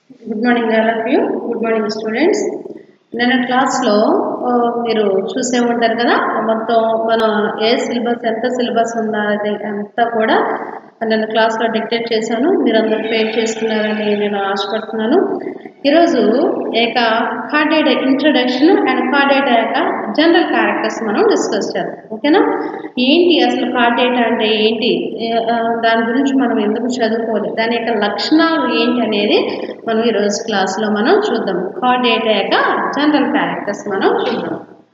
Good morning all of you good morning students నిన్న క్లాస్లో ఆ, మీరు చూసే ఉంటారు కదా మొత్తం మన ఏ సిలబస్ ఎంత సిలబస్ ఉందా అది అంతా కూడా నిన్న క్లాస్లో డిక్టేట్ చేశాను మీరు అందరూ పేర్ చేసుకున్నారని నేను ఆశపడుతున్నాను ఈరోజు ఏక కార్డేట్ ఇంట్రడక్షన్ అండ్ కార్డేట్ యొక్క జనరల్ క్యారెక్టర్స్ మనం డిస్కస్ చేద్దాం ఓకేనా ఏంటి అసలు కార్డేట్ అంటే ఏంటి ఏ- ఆ, దాని గురించి మనం ఎందుకు చదువుకోవాలి దాని యొక్క లక్షణాలు ఏంటి అనేది మనం ఈరోజు క్లాస్లో మనం చూద్దాం కార్డేట్ యొక్క జనరల్ క్యారెక్టర్స్ మనం చూద్దాం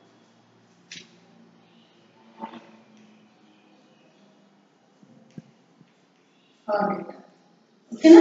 ఓకేనా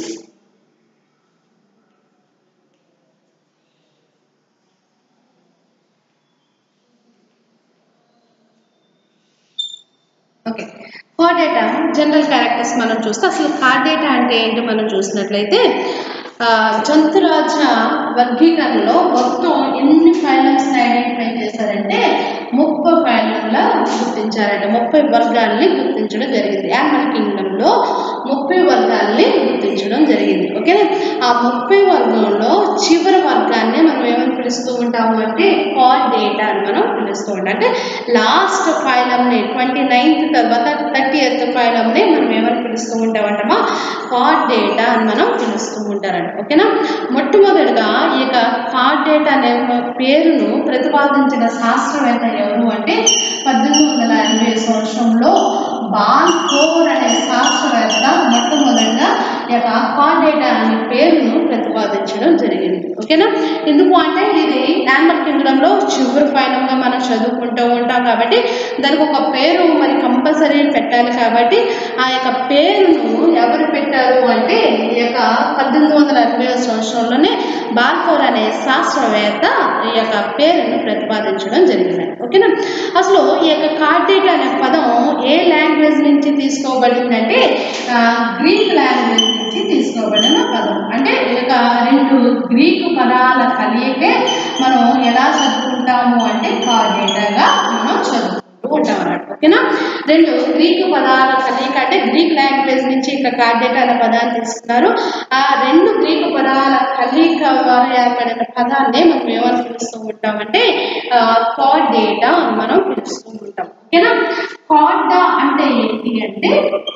okay chordata general characters మనం చూస్తే అసలు కార్డ్ డేటా అంటే ఏంటి మనం చూసినట్లయితే ఆ, జంతురాజ వర్గీకరణలో మొత్తం ఎన్ని ఫైలమ్స్ ఐడెంటిఫై చేశారంటే ముప్పై ఫైలంలా గుర్తించారంట ముప్పై వర్గాల్ని గుర్తించడం జరిగింది యానిమల్ కింగ్డంలో ముప్పై వర్గాల్ని గుర్తించడం జరిగింది ఓకేనా ఆ ముప్పై వర్గంలో చివరి వర్గాన్ని మనం ఏమని పిలుస్తూ ఉంటాము అంటే కాల్ డేటా అని మనం పిలుస్తూ ఉంటాం అంటే లాస్ట్ ఫైలంని ట్వంటీ నైన్త్ తర్వాత థర్టీ ఎయిత్ ఫైలంని మనం ఏమని పిలుస్తూ ఉంటామంటామా కార్డ్ డేటా అని మనం పిలుస్తూ ఉంటారంట ఓకేనా మొట్టమొదటిగా ఈ యొక్క కార్డ్ డేటా అనే పేరును ప్రతిపాదించిన శాస్త్రవేత్త ఎవరు అంటే పద్దెనిమిది వందల ఎనభై సంవత్సరంలో బాల్ కోర్ అనే శాస్త్రవేత్త మొట్టమొదటిగా ఈ యొక్క కార్డ్ డేటా అనే పేరును ప్రతిపాదించడం జరిగింది ఓకేనా ఎందుకు అంటే ఇది యానిమల్ కింగ్డంలో చివరి ఫైనంగా మనం చదువుకుంటూ ఉంటాం కాబట్టి దానికి ఒక పేరు మరి కంపల్సరీ పెట్టాలి కాబట్టి ఆ యొక్క పేరును ఎవరు పెట్టారు అంటే ఈ యొక్క పద్దెనిమిది వందల ఎనభై సంవత్సరంలోనే బాల్కోర్ అనే శాస్త్రవేత్త ఈ యొక్క పేరును ప్రతిపాదించడం జరిగింది ఓకేనా అసలు ఈ యొక్క కార్డేట్ అనే పదం ఏ లాంగ్వేజ్ నుంచి తీసుకోబడిందంటే ఆ, గ్రీక్ లాంగ్వేజ్ నుంచి తీసుకోబడిన పదం అంటే ఈ యొక్క రెండు గ్రీకు పదాల కలియకే మనం ఎలా చదువుకుంటాము అంటే కార్డేటాగా మనం చదువుకుంటూ ఉంటాం అన్నమాట ఓకేనా రెండు గ్రీకు పదాల కలయిక అంటే గ్రీక్ లాంగ్వేజ్ నుంచి ఇక కార్డేటా అనే పదాన్ని తీసుకున్నారు ఆ రెండు గ్రీకు పదాల కలయిక ద్వారా ఏర్పడిన పదాన్ని మనం ఏమని పిలుస్తూ ఉంటామంటే కార్డ్ డేటా అని మనం పిలుస్తూ ఉంటాం ఓకేనా కార్డా అంటే ఏంటి అంటే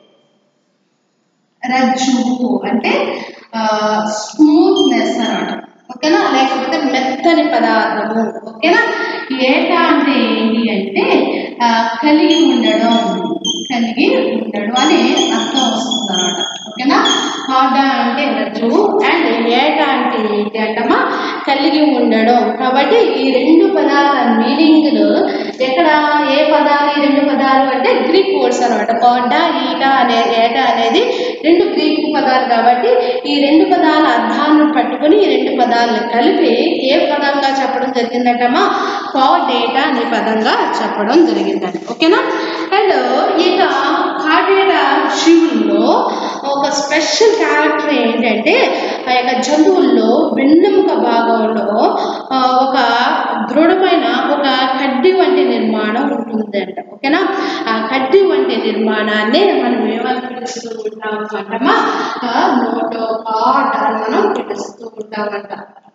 రజ్జువు అంటే స్మూత్నెస్ అన్నమాట ఓకేనా లేకపోతే మెత్తని పదార్థము ఓకేనా ఏటా అంటే ఏంటి అంటే ఆ, కలిగి ఉండడం కలిగి ఉండడం అని అర్థం వస్తుంది అనమాట ఓకేనా హార్డా అంటే రజ్జువు అండ్ ఏటా అంటే ఏంటి అంటమా కలిగి ఉండడం కాబట్టి ఈ రెండు పదాల మీనింగ్లు ఎక్కడ ఏ పదాలు ఈ రెండు పదాలు అంటే గ్రీక్ వర్డ్స్ అనమాట కార్డా ఈటా అనే ఏటా అనేది రెండు గ్రీక్ పదాలు కాబట్టి ఈ రెండు పదాల అర్థాలను పట్టుకొని ఈ రెండు పదాలను కలిపి ఏ పదంగా చెప్పడం జరిగిందంటమ్మా కార్ డేటా అనే పదంగా చెప్పడం జరిగిందండి ఓకేనా అండ్ ఇక కార్డేటా జీవుల్లో ఒక స్పెషల్ క్యారెక్టర్ ఏంటంటే ఆ యొక్క జంతువుల్లో వెన్నెముక భాగంలో ఆ, ఒక దృఢమైన ఒక కడ్డీ వంటి నిర్మాణం ఉంటుందంట ఓకేనా ఆ కడ్డీ వంటి నిర్మాణాన్ని మనం ఏమని పిలుస్తూ ఉంటాము అంటమా నోటో పాట్ అని మనం పిలుస్తూ ఉంటామంట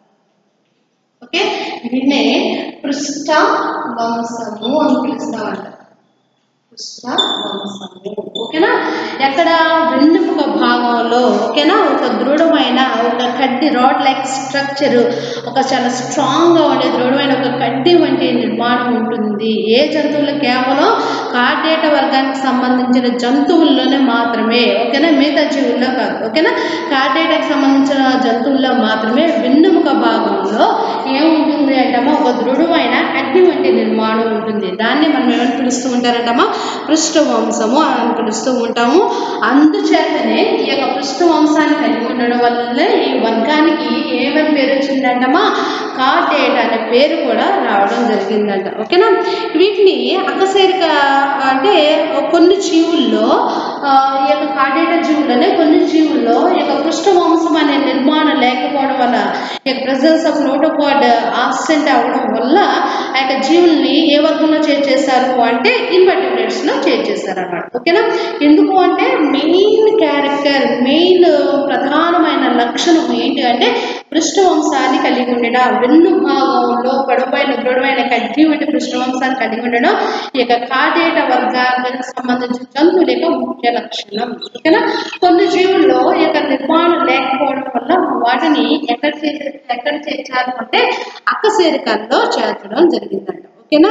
ఓకే దీన్నే పృష్ఠ వంశము అని పిలుస్తామంట పృష్ఠ వంశము ఓకేనా ఎక్కడ వెన్నెముక భాగంలో ఓకేనా ఒక దృఢమైన ఒక కడ్డీ రాడ్ లైక్ స్ట్రక్చర్ ఒక చాలా స్ట్రాంగ్గా ఉండే దృఢమైన ఒక కడ్డీ వంటి నిర్మాణం ఉంటుంది ఏ జంతువులు కేవలం కార్డేట వర్గానికి సంబంధించిన జంతువుల్లోనే మాత్రమే ఓకేనా మిగతా జీవుల్లో కాదు ఓకేనా కార్డేటాకి సంబంధించిన జంతువుల్లో మాత్రమే వెన్నెముక భాగంలో ఏముంటుంది అంటమా ఒక దృఢమైన అగ్ని వంటి నిర్మాణం ఉంటుంది దాన్ని మనం ఏమని పిలుస్తూ ఉంటారంటమా పృష్ఠవంశము అని పిలుస్తూ ఉంటాము అందుచేతనే ఈ యొక్క పృష్ఠవంశాన్ని కలిగి ఉండడం వల్ల ఈ వర్గానికి ఏమని పేరు వచ్చిందంటమా కార్డేట్ అనే పేరు కూడా రావడం జరిగిందంట ఓకేనా వీటిని అకశేరిక అంటే కొన్ని జీవుల్లో ఆ, ఈ యొక్క కార్డేట జీవులనే కొన్ని జీవుల్లో ఈ యొక్క పృష్ఠవంశం అనే నిర్మాణం లేకపోవడం వల్ల ఈ యొక్క ప్రెసెన్స్ ఆఫ్ నోటోకార్డ్ ఆబ్సెంట్ అవ్వడం వల్ల ఆ యొక్క జీవుల్ని ఏ వర్గంలో చేర్చేశారు అంటే ఇన్వర్టిబ్రేట్స్ లో చేర్చేశారు అన్నమాట ఓకేనా ఎందుకు అంటే మెయిన్ క్యారెక్టర్ మెయిన్ ప్రధానమైన లక్షణం ఏంటి అంటే పృష్ఠవంశాన్ని కలిగి ఉండడం వెన్ను భాగంలో పొడవైన దృఢమైన కడ్డీ వంటి పృష్ఠవంశాన్ని కలిగి ఉండడం ఈ యొక్క కార్డేట వర్గానికి సంబంధించిన జంతువుల యొక్క ముఖ్య లక్షణం ఓకేనా కొన్ని జీవుల్లో ఈ యొక్క నిర్మాణం లేకపోవడం వల్ల వాటిని ఎక్కడ చేసే ఎక్కడ చేర్చారు అంటే అక్కసేరికల్లో చేర్చడం జరిగిందంట ఓకేనా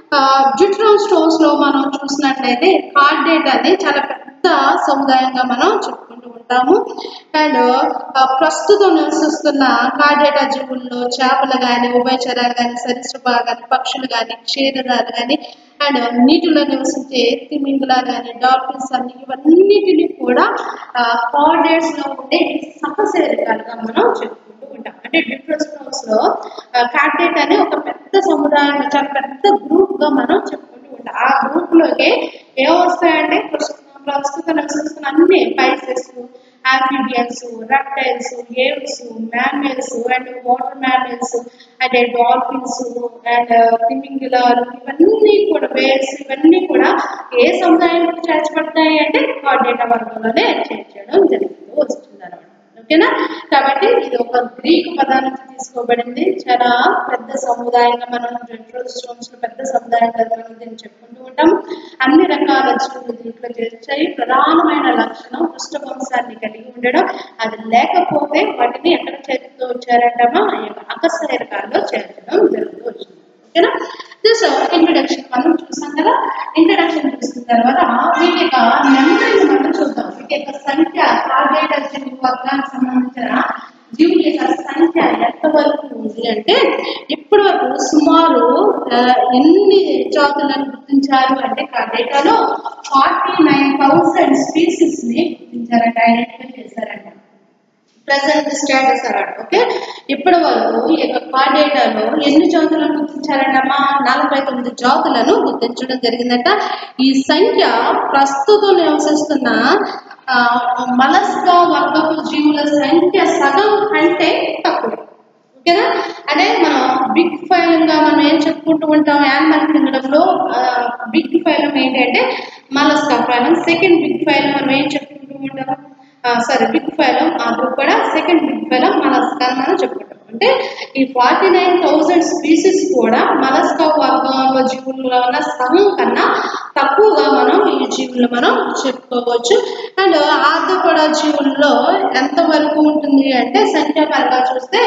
జిట్రోన్ స్టోన్స్ లో మనం చూసినట్లయితే కార్డేట్ అనేది చాలా పెద్ద సముదాయంగా మనం చెప్పుకుంటూ ఉంటాము అండ్ ప్రస్తుతం నివసిస్తున్న కార్డేటా జీవుల్లో చేపలు కానీ ఉభయచరాలు కానీ సరీసృపాలు కానీ పక్షులు కానీ క్షీరదాలు కానీ అండ్ నీటిలో నివసించే తిమింగులాలు కానీ డాల్ఫిన్స్ అన్ని ఇవన్నిటిని కూడా కార్డేట్స్ లో ఉండే సహసేరికాలుగా మనం చెప్పుకుంటూ ఉంటాం అంటే డిఫరెన్స్ స్టోన్స్ లో కార్డేట్ అనే ఒక పెద్ద సముదాయం చాలా పెద్ద గ్రూప్ గా మనం చెప్పుకుంటూ ఉంటాం ఆ గ్రూప్ లోకి ఏం వస్తాయంటే ప్రస్తుతం ప్రస్తుతం నివసిస్తున్న అన్ని pisces amphibians reptiles games mammals and water mammals అంటే డాల్ఫిన్స్ అండ్ తిమింగిలాలు ఇవన్నీ కూడా వేర్స్ ఇవన్నీ కూడా ఏ సముదాయంలో చేర్చబడతాయి అంటే కార్డేటా వర్గంలోనే చేర్చడం జరుగుతూ వస్తుంది అనమాట ఓకేనా కాబట్టి ఇది ఒక గ్రీక్ పదాల నుంచి తీసుకోబడింది చాలా పెద్ద సముదాయంగా మనం జెంట్రల్ స్టోన్స్ పెద్ద సముదాయంగా మనం దీన్ని చెప్పుకుంటూ ఉంటాం అన్ని రకాల జీవులు దీంట్లో చేర్చాయి ప్రధానమైన లక్షణం పృష్ఠవంశాన్ని కలిగి ఉండడం అది లేకపోతే వాటిని ఎక్కడ చేరుతూ వచ్చారంటామా అకస్మైరకాల్లో చేర్చడం జరుగుతూ వచ్చింది ఓకేనా దిస్ ఇంట్రడక్షన్ మనం చూసాం కదా ఇంట్రడక్షన్ చూసిన తర్వాత వీటి యొక్క నెంబర్ని మనం చూద్దాం వీటి యొక్క సంఖ్య టార్గెట్ జీవి వర్గానికి సంబంధించిన జీవుల యొక్క సంఖ్య ఎంత వరకు ఉంది అంటే ఇప్పటి వరకు సుమారు ఆ, ఎన్ని జాతులను గుర్తించారు అంటే డేటాలో ఫార్టీ నైన్ థౌసండ్ స్పీసీస్ ని గుర్తించారంట ఐడెంటిఫై చేశారంట ప్రజెంట్ స్టేటస్ అన్నాడు ఓకే ఇప్పటి వరకు ఈ యొక్క కార్డేటాలో ఎన్ని జాతులను గుర్తించారంటమ్మా నలభై తొమ్మిది జాతులను గుర్తించడం జరిగిందట ఈ సంఖ్య ప్రస్తుతం నివసిస్తున్న ఆ, మలస్కా వర్గపు జీవుల సంఖ్య సగం కంటే తక్కువ ఓకేనా అంటే మనం బిగ్ ఫైలం గా మనం ఏం చెప్పుకుంటూ ఉంటాం యానిమల్ కింగ్డమ్ లో బిగ్ ఫైలం ఏంటంటే mollusca phylum second big phylum మనం ఏం చెప్పుకుంటూ ఉంటాం సారీ బిగ్ ఫైలం ఆ గ్రూప్ కూడా సెకండ్ బిగ్ ఫైలం మలస్కా అని మనం చెప్పుకుంటాం అంటే ఈ ఫార్టీ నైన్ థౌసండ్ స్పీసీస్ కూడా మలస్కా వర్గంలో జీవుల్లో ఉన్న సగం కన్నా తక్కువగా మనం ఈ జీవులు మనం చెప్పుకోవచ్చు అండ్ ఆర్థోపడ జీవుల్లో ఎంత వరకు ఉంటుంది అంటే సంఖ్యాపరంగా చూస్తే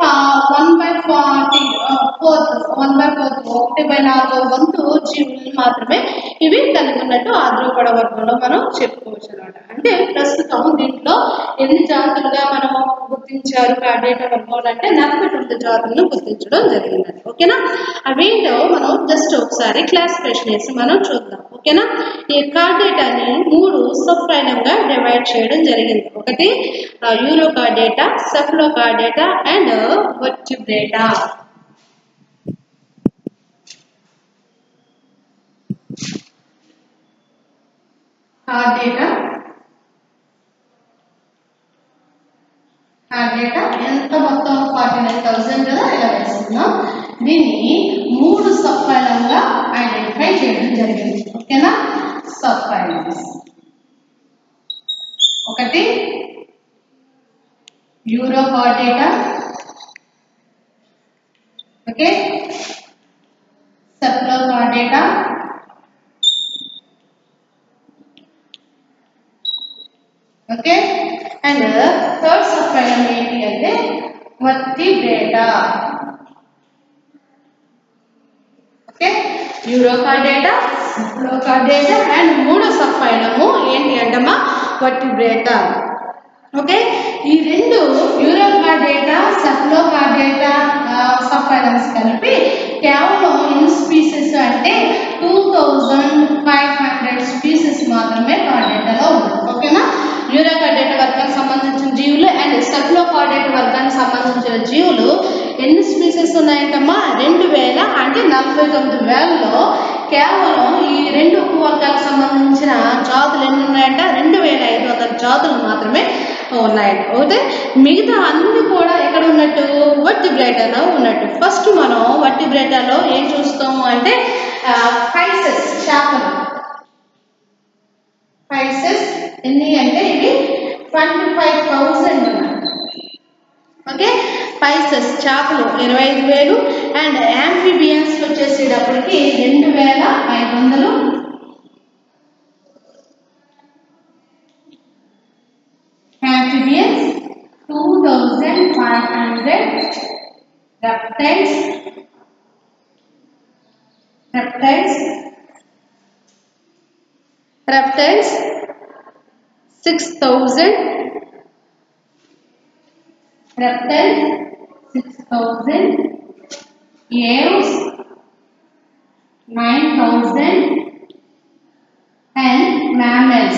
one by forty fourth one by fourth ఒకటి బై నాలుగో వంతు జీవులు మాత్రమే ఇవి కలిగి ఉన్నట్టు ఆర్థోపడ వర్గంలో మనం చెప్పుకోవచ్చు అనమాట అంటే ప్రస్తుతం దీంట్లో ఎన్ని జాతులుగా మనం గుర్తించారు కార్డేటా వర్గంలో అంటే నలభై తొమ్మిది జాతులను గుర్తించడం జరిగింది ఓకేనా అవేంటో మనం జస్ట్ ఒకసారి క్లాసిఫికేషన్ వేసి మనం చూద్దాం ఓకేనా ఈ కార్డేటాని మూడు సబ్ గా డివైడ్ చేయడం జరిగింది ఒకటి urochordata cephalochordata and vertebrata chordata chordata ఎంత మొత్తం ఫార్టీ నైన్ థౌసండ్ కదా ఇలా వేసుకున్నాం దీన్ని మూడు సబ్ గా ఐడెంటిఫై చేయడం జరిగింది ఓకేనా సబ్ ఫైలమ్స్ ఒకటి urochordata okay cephalochordata okay and third sub phylum ఏంటి అంటే vertebrata okay urochordata cephalochordata and మూడో సబ్ ఫైలము ఏంటి అంటమ్మా వర్టిబ్రేటా ఓకే ఈ రెండు యూరోకార్డేటా సెఫ్లోకార్డేటా సబ్ ఫైలమ్స్ కలిపి కేవలం ఎన్ని స్పీసెస్ అంటే two thousand five hundred species మాత్రమే కార్డేటాలో ఉంది ఓకేనా యూరోకార్డేటా వర్గానికి సంబంధించిన జీవులు అండ్ సెఫ్లోకార్డేటా వర్గానికి సంబంధించిన జీవులు ఎన్ని స్పీసెస్ ఉన్నాయంటమ్మా రెండు వేల అంటే నలభై తొమ్మిది వేలలో కేవలం ఈ రెండు ఉపవర్గాలకు సంబంధించిన జాతులు ఎన్ని ఉన్నాయంట రెండు వేల ఐదు వందల జాతులు మాత్రమే ఉన్నాయంట అయితే మిగతా అన్ని కూడా ఎక్కడ ఉన్నట్టు వట్టి బ్రేటాలో ఉన్నట్టు ఫస్ట్ మనం వట్టి బ్రేటాలో ఏం చూస్తాము అంటే ఫైసెస్ చేపలు ఫైసెస్ ఎన్ని అంటే ఇవి ట్వంటీ ఫైవ్ థౌసండ్ ఉన్నాయి స్పైసెస్ చేపలు ఇరవై ఐదు వేలు అండ్ యాంఫిబియన్స్ వచ్చేసేటప్పటికి రెండు వేల ఐదు వందలు amphibians 2500 reptiles reptiles reptiles 6000 reptiles 6000 aves 9000 and mammals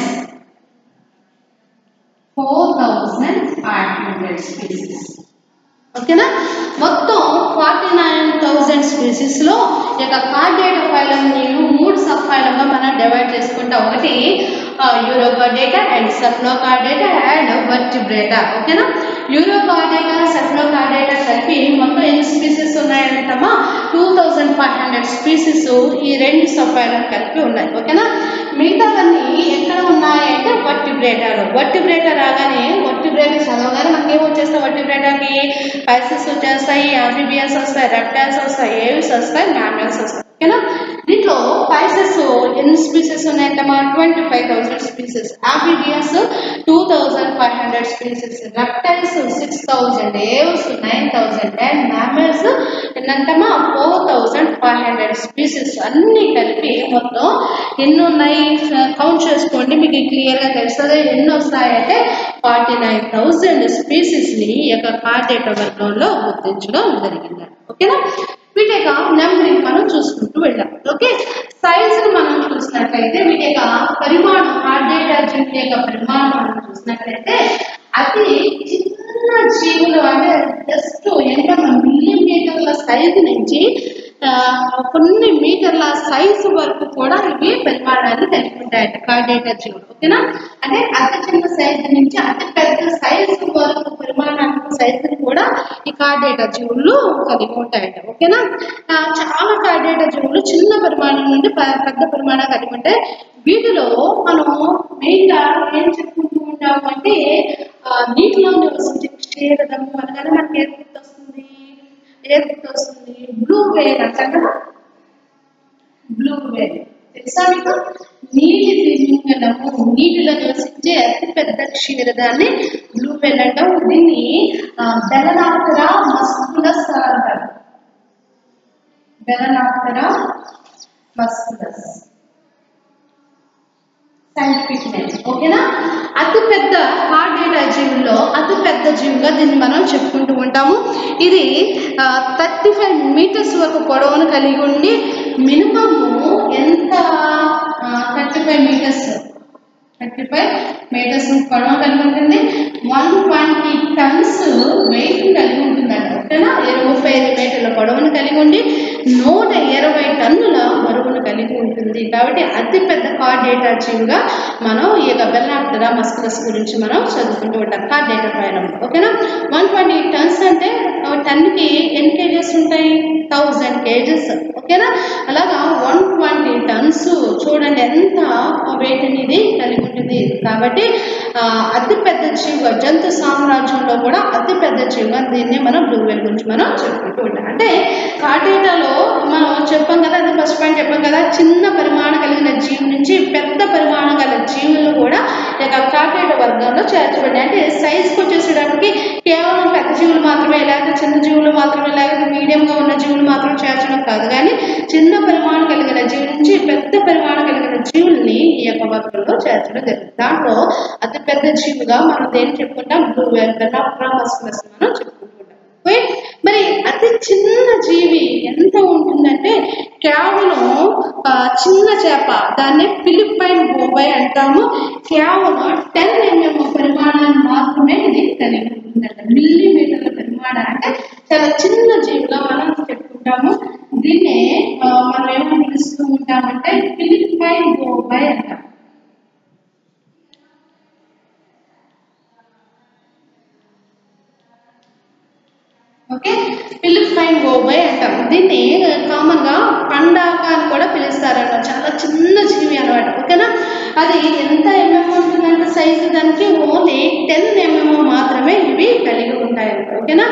four thousand five hundred species ఓకేనా మొత్తం ఫార్టీ నైన్ థౌజండ్ స్పీసీస్లో ఈ యొక్క కార్డేటా ఫైలం నేను మూడు సబ్ ఫైలంగా మనం డివైడ్ చేసుకుంటాం ఒకటి urochordata and cephalochordata and vertebrata ఓకేనా యూరోకార్డేటా సెఫ్లోకార్డేటా కలిపి మొత్తం ఎన్ని స్పీసీస్ ఉన్నాయంటమ్మా two thousand five hundred species ఈ రెండు సబ్ ఫైలం కలిపి ఉన్నాయి ఓకేనా మిగతావన్నీ ఎక్కడ ఉన్నాయంటే వర్టిబ్రేటాలో వర్టిబ్రేటా రాగానే వర్టిబ్రేటా చదవగానే మనకి ఏం వచ్చేస్తాయి వర్టిబ్రేటాకి పైసెస్ వచ్చేస్తాయి ఆంఫిబియన్స్ వస్తాయి రెప్టైల్స్ వస్తాయి ఏవిస్ వస్తాయి మ్యామల్స్ వస్తాయి ఓకేనా దీంట్లో పైసెస్ ఎన్ని స్పీసెస్ ఉన్నాయంటమ్మా twenty five thousand species amphibians two thousand five hundred species reptiles six thousand aves nine thousand and mammals ఏంటంటమ్మా four thousand five hundred species అన్నీ కలిపి మొత్తం ఎన్ని ఉన్నాయి కౌంట్ చేసుకోండి మీకు క్లియర్గా తెలుస్తుంది ఎన్ని వస్తాయంటే ఫార్టీ నైన్ థౌజండ్ స్పీసీస్ని ఈ యొక్క కార్డేట వర్గంలో గుర్తించడం జరిగింది ఓకేనా వీటి యొక్క నెంబరింగ్ మనం చూసుకుంటూ వెళ్దాం ఓకే సైజును మనం చూసినట్లయితే వీటి యొక్క పరిమాణం కార్డేటా జీవుల యొక్క పరిమాణం మనం చూసినట్లయితే అతి చిన్న జీవులు అంటే జస్ట్ ఎన్నో మిల్లీమీటర్ల సైజు నుంచి ఆ, కొన్ని మీటర్ల సైజు వరకు కూడా ఇవి పరిమాణాన్ని కలిగి ఉంటాయంట కార్డేటా జీవులు ఓకేనా అంటే అతి చిన్న సైజు నుంచి అతి పెద్ద సైజు వరకు పరిమాణానికి సైజుని కూడా ఈ కార్డేటా జీవులు కలిగి ఉంటాయంట ఓకేనా ఆ, చాలా కార్డేటా జీవులు చిన్న పరిమాణం నుండి పె- పెద్ద పరిమాణం కలిగి ఉంటాయి వీటిలో మనం మెయిన్గా ఏం చెప్పుకుంటూ ఉంటాము అంటే ఆ, నీటిలో నివసించే క్షీరదము అనగానే మనకి ఏం గుర్తొస్తుంది ఏం గుర్తొస్తుంది బ్లూ వేల్ అంటాం కదా బ్లూ వేల్ తెలుసా మీకు నీటి తిమింగలము నీటిలో నివసించే అతి పెద్ద క్షీరదాన్ని బ్లూ వేల్ అంటాం దీన్ని బెలనాప్తరా మస్కులస్ అంటారు బెలనాప్తరా మస్కులస్ సైంటిఫిక్ నేమ్ ఓకేనా అతి పెద్ద హార్ట్ డేటా జీవుల్లో అతి పెద్ద జీవిగా దీన్ని మనం చెప్పుకుంటూ ఉంటాము ఇది థర్టీ ఫైవ్ మీటర్స్ వరకు పొడవును కలిగి ఉండి మినిమము ఎంత thirty five metres thirty five metres పొడవు కలిగి ఉంటుంది వన్ ట్వంటీ టన్స్ వెయిట్ కలిగి ఉంటుందంట ఓకేనా ఇరవై ఐదు మీటర్ల పొడవును కలిగి ఉండి నూట ఇరవై టన్నుల బరువును కలిగి ఉంటుంది కాబట్టి అతి పెద్ద కార్డేటా జీవిగా మనం ఈ యొక్క బెల్లాప్టరా మస్కులస్ గురించి మనం చదువుకుంటూ ఉంటాం కార్డేటా పైన ఓకేనా వన్ ట్వంటీ టన్స్ అంటే టన్కి ఎన్ని కేజెస్ ఉంటాయి థౌజండ్ కేజెస్ ఓకేనా అలాగా వన్ ట్వంటీ టన్స్ చూడండి ఎంత వెయిట్ అనేది కలిగి ఉంటుంది కాబట్టి ఆ, అతి పెద్ద జీవ జంతు సామ్రాజ్యంలో కూడా అతి పెద్ద జీవ దీన్ని మనం బ్లూ వేల్ గురించి మనం చెప్పుకుంటూ ఉంటాం అంటే కాటేటాలో మనం చెప్పాం కదా అది ఫస్ట్ పాయింట్ చెప్పాం కదా చిన్న పరిమాణం కలిగిన జీవి నుంచి పెద్ద పరిమాణం గల జీవులు కూడా ఈ యొక్క కాటేట వర్గంలో చేర్చబడ్డాయి అంటే సైజుకి వచ్చేసేటప్పటికి కేవలం పెద్ద జీవులు మాత్రమే లేకపోతే చిన్న జీవులు మాత్రమే లేకపోతే మీడియంగా ఉన్న జీవులు మాత్రం చేర్చడం కాదు కానీ చిన్న పరిమాణం కలిగిన జీవి నుంచి పెద్ద పరిమాణం కలిగిన జీవుల్ని ఈ యొక్క వర్గంలో చేర్చడం జరుగుతుంది దాంట్లో అతి పెద్ద జీవిగా మనం దేన్ని చెప్పుకుంటాం బ్లూ వేల్ మస్కులస్ మనం చెప్పుకుంటూ ఉంటాం ఓకే? మరి అతి చిన్న జీవి ఎంత ఉంటుందంటే కేవలం ఆ, చిన్న చేప దాన్ని ఫిలిప్పైన్ బోబై అంటాము కేవలం టెన్ ఎంఎం పరిమాణాన్ని మాత్రమే ఇది కలిగి ఉంటుందంట మిల్లీమీటర్ల పరిమాణం అంటే చాలా చిన్న జీవిగా మనం చెప్పుకుంటాము దీన్నే ఆ, మనం ఏమని పిలుస్తూ ఉంటామంటే ఫిలిప్పైన్ బోబై అంటాం ఓకే ఫిలిప్పైన్ గోబై అంటాం దీన్ని కామన్ గా పండాక అని కూడా పిలుస్తారన్నమాట చాలా చిన్న జీవి అనమాట ఓకేనా అది ఎంత ఎంఎం ఉంటుందంటే సైజు దానికి ఓన్లీ టెన్ ఎంఎం మాత్రమే ఇవి కలిగి ఉంటాయి ఓకేనా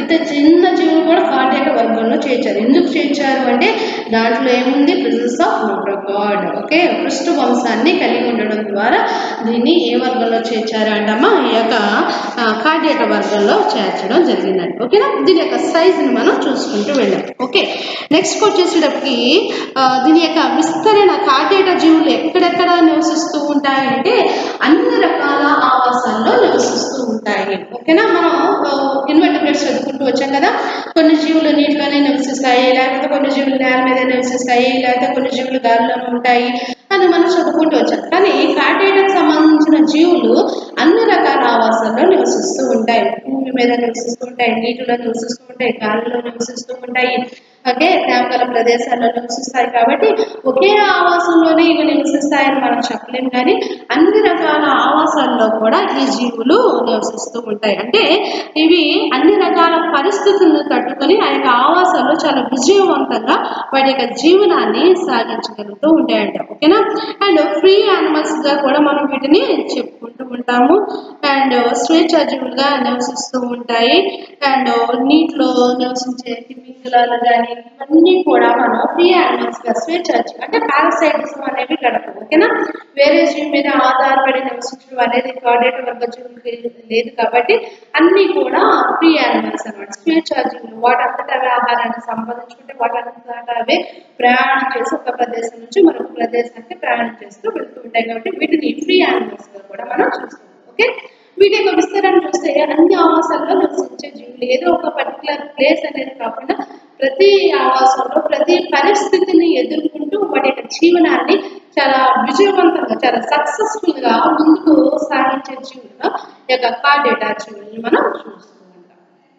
ఇంత చిన్న జీవులు కూడా కార్డియాక వర్గంలో చేర్చారు ఎందుకు చేర్చారు అంటే దాంట్లో ఏముంది ప్రిజెన్స్ ఆఫ్ నోటోగాడ్ ఓకే పృష్ఠ వంశాన్ని కలిగి ఉండడం ద్వారా దీన్ని ఏ వర్గంలో చేర్చారు అంటమ్మా ఈ యొక్క కార్డియాక వర్గంలో చేర్చడం జరిగిందండి ఓకేనా దీని యొక్క సైజుని మనం చూసుకుంటూ వెళ్ళాం ఓకే నెక్స్ట్ వచ్చేసేటప్పటికి ఆ, దీని యొక్క విస్తరణ కార్డియాక జీవులు ఎక్కడెక్కడ నివసిస్తూ ఉంటాయి అంటే అన్ని రకాల ఆవాసాల్లో నివసిస్తూ ఉంటాయి ఓకేనా మనం ఇన్వర్టిబ్రేట్స్ చదువుకుంటూ వచ్చాం కదా కొన్ని జీవులు నీటిలోనే నివసిస్తాయి లేకపోతే కొన్ని జీవులు నేల మీద నివసిస్తాయి లేకపోతే కొన్ని జీవులు గాలిలోనే ఉంటాయి అని మనం చదువుకుంటూ వచ్చాం కానీ కార్డియాకు సంబంధించిన జీవులు అన్ని రకాల ఆవాసాల్లో నివసిస్తూ ఉంటాయి భూమి మీద నివసిస్తూ ఉంటాయి నీటిలో నివసిస్తూ ఉంటాయి గాలిలో నివసిస్తూ ఉంటాయి ఓకే తేమగల ప్రదేశాల్లో నివసిస్తాయి కాబట్టి ఒకే ఆవాసంలోనే ఇవి నివసిస్తాయని మనం చెప్పలేం కానీ అన్ని రకాల ఆవాసాల్లో కూడా ఈ జీవులు నివసిస్తూ ఉంటాయి అంటే ఇవి అన్ని రకాల పరిస్థితులను తట్టుకొని ఆ యొక్క ఆవాసాల్లో చాలా విజయవంతంగా వాటి యొక్క జీవనాన్ని సాగించగలుగుతూ ఉంటాయంట ఓకేనా అండ్ ఫ్రీ యానిమల్స్ గా కూడా మనం వీటిని చెప్పుకుంటూ ఉంటాము అండ్ స్వేచ్ఛ జీవులుగా నివసిస్తూ ఉంటాయి అండ్ నీటిలో నివసించే తిమింగలాలు కానీ ఇవన్నీ కూడా మనం ఫ్రీ యానిమల్స్ గా స్వేచ్ఛ జీవి అంటే పారాసైటిజం అనేవి గడపవు ఓకేనా వేరే జీవి మీద ఆధారపడి నివసించడం అనేది కార్డేట్ వర్గ జీవులకి లేదు కాబట్టి అన్ని కూడా ఫ్రీ యానిమల్స్ అన్నమాట స్వేచ్ఛ జీవులు వాటంతట అవే ఆహారాన్ని సంపాదించుకుంటే వాటంతట అవే ప్రయాణం చేసి ఒక ప్రదేశం నుంచి మరొక ప్రదేశానికి ప్రయాణం చేస్తూ వెళ్తూ ఉంటాయి కాబట్టి వీటిని ఫ్రీ యానిమల్స్ గా కూడా మనం చూస్తాం ఓకే వీటి యొక్క విస్తరణ చూస్తే అన్ని ఆవాసాల్లో నివసించే జీవులు ఏదో ఒక పర్టికులర్ ప్లేస్ అనేది కాకుండా ప్రతి ఆవాసంలో ప్రతి పరిస్థితిని ఎదుర్కొంటూ వాటి యొక్క జీవనాన్ని చాలా విజయవంతంగా చాలా సక్సెస్ఫుల్ గా ముందుకు సాగించే జీవులుగా ఈ యొక్క కార్డేటా జీవుల్ని మనం చూస్తూ ఉంటాం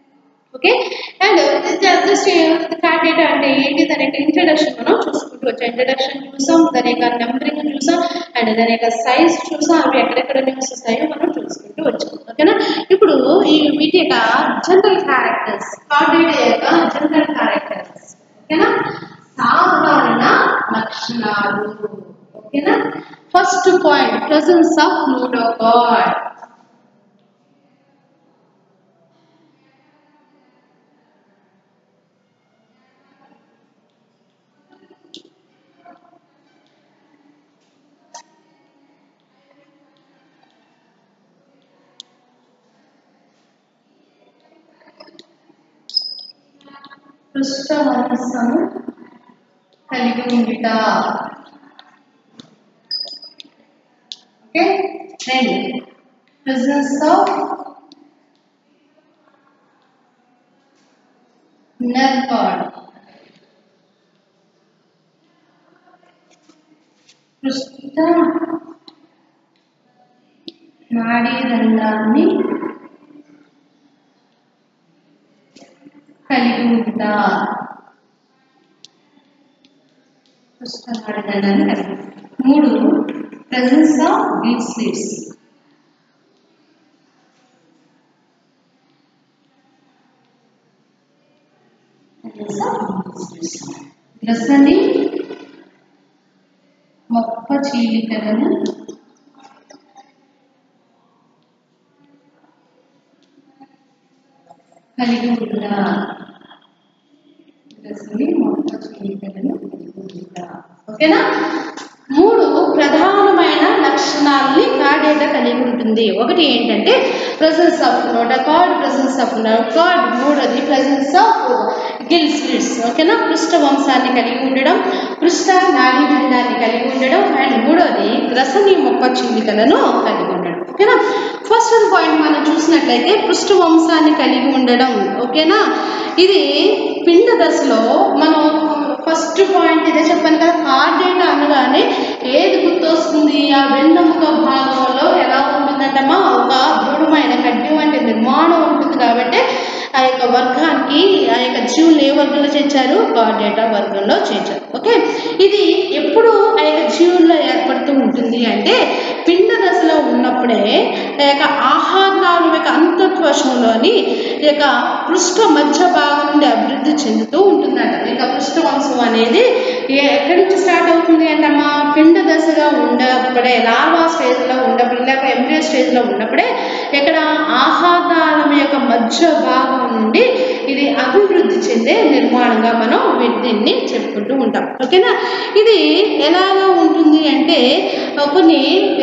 ఓకే అండ్ జస్ట్ కార్డేటా అంటే ఏంటి దాని యొక్క ఇంట్రడక్షన్ మనం చూసుకుంటూ వచ్చాం ఇంట్రడక్షన్ చూసాం దాని యొక్క నెంబరింగ్ చూసాం అండ్ దాని యొక్క సైజ్ చూసాం అవి ఎక్కడెక్కడ నివసిస్తాయో మనం చూసుకుంటూ వచ్చాం ఓకేనా ఇప్పుడు ఈ వీటి యొక్క జనరల్ క్యారెక్టర్స్ కార్డేటా యొక్క జనరల్ క్యారెక్టర్స్ ఓకేనా సాధారణ లక్షణాలు ఓకేనా first point presence of notochord పృష్ఠవంశము కలిగి ఉండుట ఓకే రెండు ప్రెసెన్స్ ఆఫ్ నెర్కాడ్ పృష్ఠ నాడీ రంధ్రాన్ని కలిగి ఉంటా పుస్తకాలు కలిగి ఉంటా. మూడు ప్రెసెన్స్ ఆఫ్ బీట్ స్లీవ్స్ గ్రసని మొక్క చీలికలను కలిగి ఉంటా గ్రసని మొక్క చీలికలను కలిగి ఉంటా ఓకేనా మూడు ప్రధానమైన లక్షణాలని కార్డేటా కలిగి ఉంటుంది ఒకటి ఏంటంటే presence of notochord presence of notochord మూడోది ప్రెసెన్స్ ఆఫ్ గిల్ స్లిట్స్ ఓకేనా పృష్ఠ వంశాన్ని కలిగి ఉండడం పృష్ఠ నాడీ ఖండాన్ని కలిగి ఉండడం అండ్ మూడోది గ్రసని మొక్క చీలికలను కలిగి ఉండడం ఓకేనా ఫస్ట్ పాయింట్ మనం చూసినట్లయితే పృష్ఠ వంశాన్ని కలిగి ఉండడం ఓకేనా ఇది పిండ దశలో మనం ఫస్ట్ పాయింట్ ఇదే చెప్పాను కదా కార్డేట్ అనగానే ఏది గుర్తొస్తుంది ఆ వెన్నెముక భాగంలో ఎలా ఉంటుందంటమ్మా ఒక దృఢమైన గడ్డి వంటి నిర్మాణం ఉంటుంది కాబట్టి ఆ యొక్క వర్గానికి ఆ యొక్క జీవులు ఏ వర్గంలో చేర్చారు కార్డేటా వర్గంలో చేర్చారు ఓకే ఇది ఎప్పుడు ఆ యొక్క జీవుల్లో ఏర్పడుతూ ఉంటుంది అంటే పిండ దశలో ఉన్నప్పుడే ఆ యొక్క ఆహారాలు యొక్క అంతఃకోశంలోని ఈ యొక్క పృష్ఠ మధ్య భాగం నుండి అభివృద్ధి చెందుతూ ఉంటుందట ఇక పృష్ఠ వంశం అనేది ఏ- ఎక్కడి నుంచి స్టార్ట్ అవుతుంది అంటమ్మా పిండ దశగా ఉన్నప్పుడే లార్వా స్టేజ్లో ఉన్నప్పుడు లేక ఎంబ్రియో స్టేజ్లో ఉన్నప్పుడే ఇక్కడ ఆహారాలం యొక్క మధ్య భాగం నుండి ఇది అభివృద్ధి చెందే నిర్మాణంగా మనం వీ- దీన్ని చెప్పుకుంటూ ఉంటాం ఓకేనా ఇది ఎలాగా ఉంటుంది అంటే ఆ, కొన్ని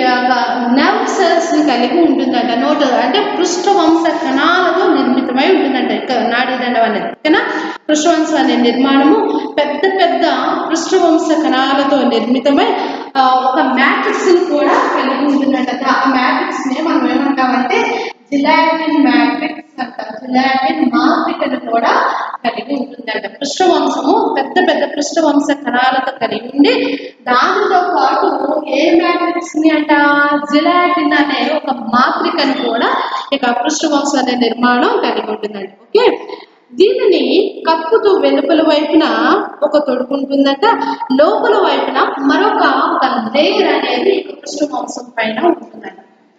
నర్వ్ సెల్స్ ని కలిగి ఉంటుందంట నోట్ అంటే పృష్ఠవంశ కణాలతో నిర్మితమై ఉంటుందంట ఇక నాడీదండం అనేది ఓకేనా పృష్ఠవంశం అనే నిర్మాణము పెద్ద పెద్ద పృష్ఠవంశ కణాలతో నిర్మితమై ఆ, ఒక మ్యాట్రిక్స్ ని కూడా కలిగి ఉంటుందంట ఆ మ్యాట్రిక్స్ ని మనం ఏమంటామంటే జిలాటిన్ మ్యాట్రిక్స్ అంటాం జిలాటిన్ మాత్రికను కూడా కలిగి ఉంటుందంట పృష్ఠవంశము పెద్ద పెద్ద పృష్ఠవంశ కణాలతో కలిగి ఉండి దానితో పాటు ఏ మ్యాట్రిక్స్ ని అంట జిలాటిన్ అనే ఒక మాత్రికను కూడా ఇక పృష్ఠవంశం అనే నిర్మాణం కలిగి ఉంటుందంట ఓకే దీనిని కప్పుతూ వెలుపల వైపున ఒక తొడుగు ఉంటుందంట లోపల వైపున మరొక ఒక లేయర్ అనేది ఇక పృష్ఠవంశం పైన ఉంటుందంట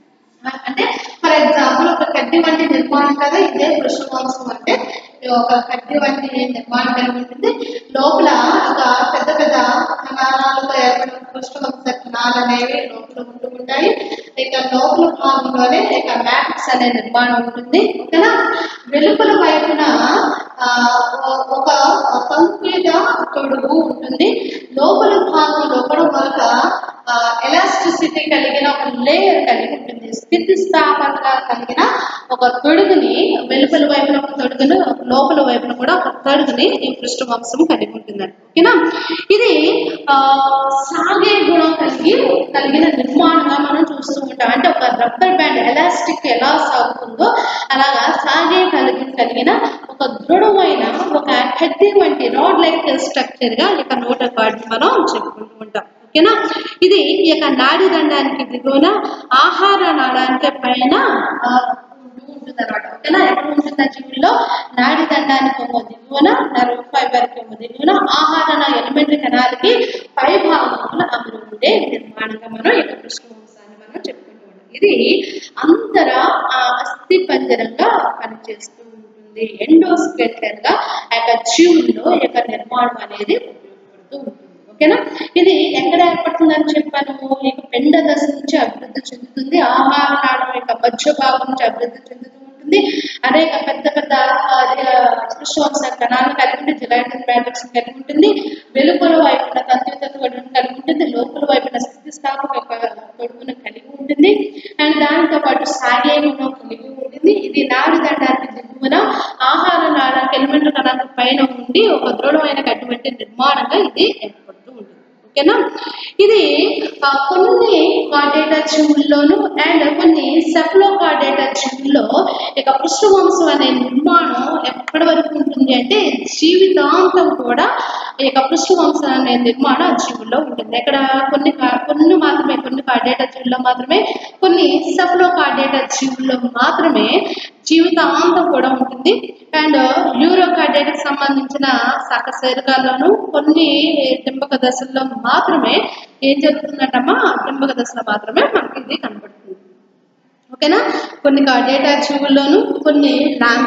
అంటే ఫర్ ఎగ్జాంపుల్ ఒక కడ్డీ వంటి నిర్మాణం కదా ఇదే పృష్ఠవంశం అంటే ఇది ఒక కడ్డీ వంటి నిర్మాణం కలిగి ఉంటుంది లోపల ఒక పెద్ద పెద్ద కణాలతో ఏర్పడిన పృష్ఠవంశ కణాలు అనేవి లోపల ఉంటూ ఉంటాయి ఇక లోపల భాగంలోనే ఇక మ్యాట్రిక్స్ అనే నిర్మాణం ఉంటుంది ఓకేనా వెలుపల వైపున ఆ, ఒ- ఒక సంపీడ తొడుగు ఉంటుంది లోపల భాగంలో కూడా మరొక ఎలాస్టిసిటీ కలిగిన ఒక లేయర్ కలిగి ఉంటుంది స్థితిస్థాపకగా కలిగిన ఒక తొడుగుని వెలుపల వైపున ఒక తొడుగును లోపల వైపున కూడా ఒక తొడుగుని ఈ పృష్ఠవంశం కలిగి ఉంటుందండి ఓకేనా ఇది ఆ, సాగే గుణం కలిగి కలిగిన నిర్మాణంగా మనం చూస్తూ ఉంటాం అంటే ఒక రబ్బర్ బ్యాండ్ ఎలాస్టిక్ ఎలా సాగుతుందో అలాగా సాగే కలిగి కలిగిన ఒక దృఢమైన ఒక కడ్డీ వంటి రాడ్ లైక్ స్ట్రక్చర్ గా ఇక నోట కార్డు మనం చెప్పుకుంటూ ఉంటాం ఓకేనా ఇది ఈ యొక్క నాడి దండానికి దిగువన ఆహార నాళానికి పైన ఆ, ఉంటూ ఉంటుంది అనమాట ఓకేనా ఎక్కడ ఉంటుంది ఆ జీవుల్లో నాడి దండానికి ఏమో దిగువన నర్వ్ ఫైబర్ కి ఏమో దిగువన ఆహార ఎలిమెంటరీ కణాలకి పై భాగంలో అమలు ఉండే నిర్మాణంగా మనం ఈ యొక్క కృష్ణవంశాన్ని మనం చెప్పుకుంటూ ఉంటాం ఇది అంతర ఆ, అస్థి పంజరంగా పనిచేస్తూ ఉంటుంది ఎండోస్కెల్టన్ గా ఆ యొక్క జీవుల్లో ఈ యొక్క నిర్మాణం అనేది ఉపయోగపడుతూ ఉంటుంది ఓకేనా ఇది ఎక్కడ ఏర్పడుతుందని చెప్పాను ఈ పెండ దశ నుంచి అభివృద్ధి చెందుతుంది ఆహార నాళం యొక్క మధ్య భాగం నుంచి అభివృద్ధి చెందుతూ ఉంటుంది అనేక పెద్ద పెద్ద కృష్ణవంశ కణాలు కలిగి ఉంటే జిలాటిన్ మ్యాట్రిక్స్ కలిగి ఉంటుంది వెలుపల వైపున తంత్రిత తొడుగును కలిగి ఉంటుంది లోపల వైపున స్థితిస్థాపక యొక్క తొడుగును కలిగి ఉంటుంది అండ్ దానితో పాటు సాగే గుణం కలిగి ఉంటుంది ఇది నాడి దండానికి దిగువన ఆహార నాళానికి ఎలిమెంట్ కణాలకు పైన ఉండి ఒక దృఢమైన అటువంటి నిర్మాణంగా ఇది ఏర్పడుతూ ఉంటుంది ఓకేనా ఇది ఆ, కొన్ని కార్డేటా జీవుల్లోను అండ్ కొన్ని సెఫ్లో కార్డేటా జీవుల్లో ఇక పృష్ఠవంశం అనే నిర్మాణం ఎప్పటి వరకు ఉంటుంది అంటే జీవితాంతం కూడా ఇక పృష్ఠవంశం అనే నిర్మాణం ఆ జీవుల్లో ఉంటుంది ఇక్కడ కొన్ని కా- కొన్ని మాత్రమే కొన్ని కార్డేటా జీవుల్లో మాత్రమే కొన్ని సెఫ్లో కార్డేటా జీవుల్లో మాత్రమే జీవితాంతం కూడా ఉంటుంది అండ్ యూరోకార్డేట్కి సంబంధించిన సకశరీరాల్లోనూ కొన్ని డింబక దశల్లో మాత్రమే ఏం జరుగుతుందంటమ్మా డింబక దశలో మాత్రమే మనకి ఇది కనబడుతుంది ఓకేనా కొన్ని కార్డేటా జీవుల్లోను కొన్ని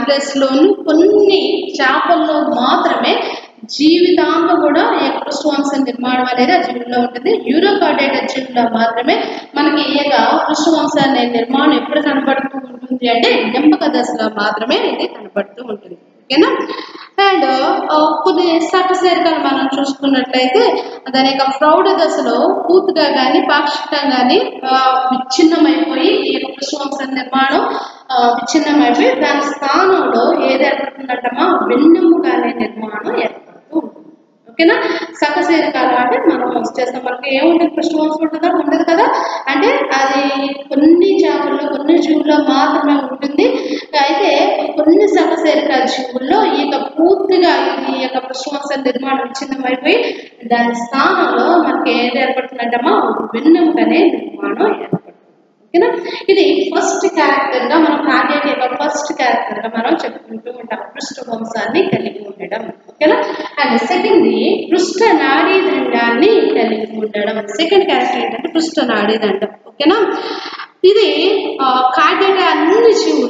లోను కొన్ని చేపల్లో మాత్రమే జీవితాంతం కూడా ఈ యొక్క పృష్ఠవంశ నిర్మాణం అనేది ఆ జీవుల్లో ఉంటుంది యూరో కార్డేటా జీవుల్లో మాత్రమే మనకి ఈ యొక్క పృష్ఠవంశ అనే నిర్మాణం ఎప్పుడు కనబడుతూ ఉంటుంది అంటే డింబక దశలో మాత్రమే ఇది కనబడుతూ ఉంటుంది ఓకేనా అండ్ కొన్ని సకశరీరాలు మనం చూసుకున్నట్లయితే దాని యొక్క ప్రౌఢ దశలో పూర్తిగా కానీ పాక్షికంగా కానీ విచ్ఛిన్నమైపోయి ఈ యొక్క పృష్ఠవంశ నిర్మాణం ఆ, విచ్ఛిన్నమైపోయి దాని స్థానంలో ఏది ఏర్పడుతుందంటమా వెన్నెముక అనే నిర్మాణం ఏర్పడుతూ ఉంటుంది ఓకేనా సకశరీరాలు అంటే మనం చేస్తాం మనకి ఏముంటుంది పృష్ఠవంశం ఉంటుందా ఉండదు కదా అంటే అది కొన్ని చేపల్లో కొన్ని జీవుల్లో మాత్రమే ఉంటుంది అయితే కొన్ని సకశరీర జీవుల్లో ఈ యొక్క పూర్తిగా ఈ యొక్క పృష్ఠవంశ నిర్మాణం విచ్ఛిన్నమైపోయి దాని స్థానంలో మనకి ఏది ఏర్పడుతుందంటమ్మా వెన్నెముక అనే నిర్మాణం ఏర్పడుతుంది ఓకేనా ఇది ఫస్ట్ క్యారెక్టర్ గా మనం కార్డియాక్ యొక్క ఫస్ట్ క్యారెక్టర్ గా మనం చెప్పుకుంటూ ఉంటాం పృష్ఠవంశాన్ని కలిగి ఉండడం ఓకేనా అండ్ సెకండ్ పృష్ఠ నాడీ దండాన్ని కలిగి ఉండడం సెకండ్ క్యారెక్టర్ ఏంటంటే పృష్ఠ నాడీ దండం ఓకేనా ఇది కార్డియాక్ అన్ని జీవుల్లో